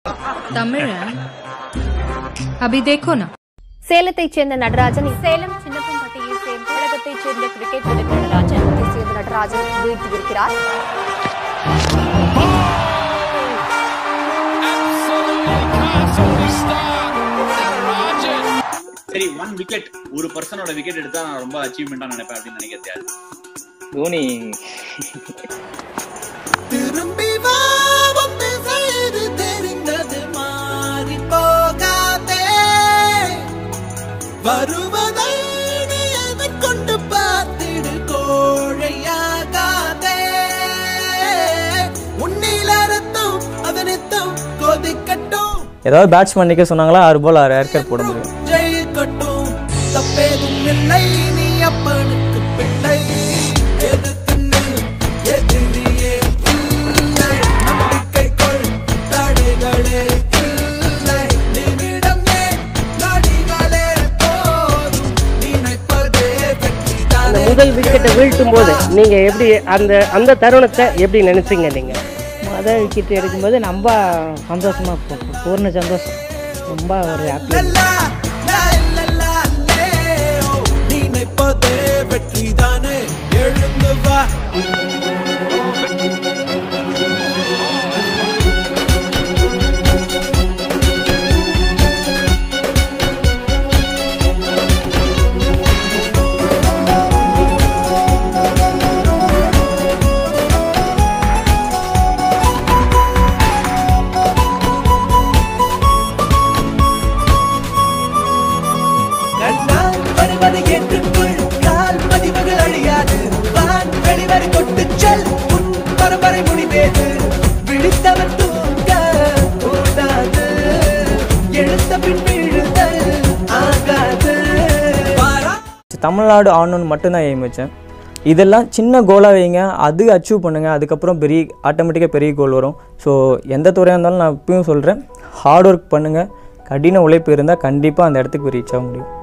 तमिल है अभी देखो ना சேலத்தைச் சேர்ந்த நடராஜன் சேலம் சின்னப்பம்பட்டியை சேர்ந்த தமிழகத்தைச் சேர்ந்த கிரிக்கெட் வீரர் நடராஜன் சேர்ந்த நடராஜன் வீழ்த்தியிருக்கிறார் சரி ஒன் விக்கெட் ஒரு பர்சனோட விக்கெட் எடுத்தா நான் ரொம்ப அச்சீவ்மெண்டா நினைப்பேன் அப்படின்னு நினைக்கிறது யாரு தோனி திரும்பி வா வந்து செய்து தெரிந்தது மாறி போகாதே வருவதை நீ எதைக் கொண்டு பார்த்திடு கோழையாகாதே உன்னில் அறுத்தும் அதனித்தும் கொதிக்கட்டும் ஏதாவது பேட்ஸ்மேன் நிற்க சொன்னாங்களா ஆறு பால் ஆறு ஏர்கட் போட முடியும் ஜெயிக்கட்டும் தப்பேதும் இல்லை நீ அப்பனுக்கு பிள்ளை எதிர்த்து நில், எதிரியே இல்லை நம்பிக்கைக்குள் தடைகளே இல்லை நிமிடம் ஏன் நொடிகளே போதும் நினைப்பதே அந்த வெற்றிதானே முதல் விக்கெட்டை வீழ்த்தும் போது நீங்க எப்படி அந்த அந்த தருணத்தை எப்படி நினைச்சீங்க நீங்க முதல் விக்கெட் எடுக்கும்போது ரொம்ப சந்தோஷமா போ- பூர்ண சந்தோஷம் ரொம்ப ஒரு ஹாப்பி லல்லா, லா, லல்லா, லே, ஓ, நினைப்பதே வெற்றிதானே எழுந்து வா கண்ணால் வருவதை ஏற்றுக்கொள் கால் பதிவுகள் அழியாது வான் வெளிவரை கொண்டு செல் உன் பரம்பரை முடிவேது விழித்தவர் தூங்க கூடாது எழுத்த பின் விழுதல் ஆகாது பாரா தமிழ்நாடு ஆடணும்னு மட்டும்தான் எய்ம் வச்சேன் இதெல்லாம் சின்ன கோலாக வைங்க அது அச்சீவ் பண்ணுங்கள் அதுக்கப்புறம் பெரிய ஆட்டோமேட்டிக்காக பெரிய கோல் வரும் ஸோ எந்த துறையாக இருந்தாலும் நான் இப்பயும் சொல்கிறேன் ஹார்ட் ஒர்க் பண்ணுங்கள் கடின உழைப்பு இருந்தால் கண்டிப்பாக அந்த இடத்துக்கு ரீச் ஆக முடியும்